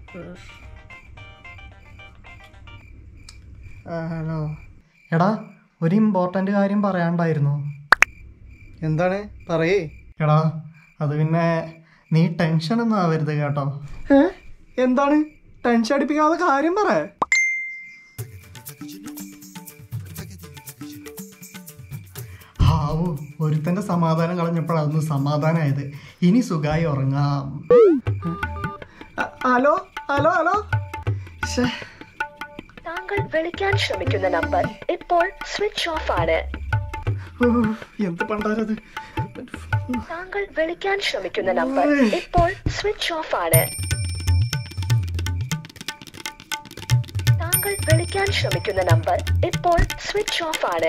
Hello എടാ ഒരു important കാര്യം പറയാണ്ടായിരുന്നു എന്താണ് പറയേ എടാ അത് പിന്നെ നീ ടെൻഷൻ ഒന്നും ആവരുത് കേട്ടോ ഏ എന്താണ് ടെൻഷൻ അടിപ്പിക്കാതെ കാര്യം പറ ഹാവു ഒരുത്തൻ്റെ സമാധാനം കളഞ്ഞപ്പോഴായിരുന്നു സമാധാനമായത് ഇനി സുഖമായി ഉറങ്ങാം അ- ഹലോ ഹലോ ഹലോ ശ്ശേ, താങ്കൾ വിളിക്കാൻ ശ്രമിക്കുന്ന നമ്പർ ഇപ്പോൾ സ്വിച്ച് ഓഫ് ആണ് ഊ, എന്ത് പണ്ടാരത് താങ്കൾ വിളിക്കാൻ ശ്രമിക്കുന്ന നമ്പർ ഇപ്പോൾ സ്വിച്ച് ഓഫ് ആണ് താങ്കൾ വിളിക്കാൻ ശ്രമിക്കുന്ന നമ്പർ ഇപ്പോൾ സ്വിച്ച് ഓഫ് ആണ്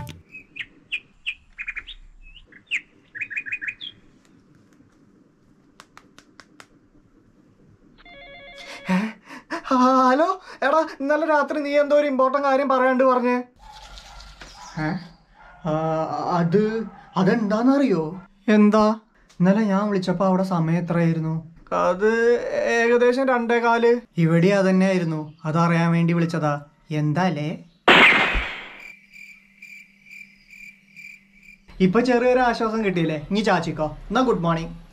ഹലോ എടാ ഇന്നലെ രാത്രി നീ എന്തോ ഒരു ഇമ്പോർട്ടൻ്റ് കാര്യം പറയാണ്ട് പറഞ്ഞേ ഏ? ആ, അത് അതെന്താണെന്നറിയോ എന്താ ഇന്നലെ ഞാൻ വിളിച്ചപ്പോൾ അവിടെ സമയം എത്രയായിരുന്നു അത് ഏകദേശം രണ്ടേ കാല് ഇവിടെ അതന്നെയായിരുന്നു അതറിയാൻ വേണ്ടി വിളിച്ചതാ എന്താലേ ഇപ്പൊ ചെറിയൊരു ആശ്വാസം കിട്ടിയില്ലേ ഇനി ചാച്ചിക്കോ എന്നാ ഗുഡ് മോർണിംഗ്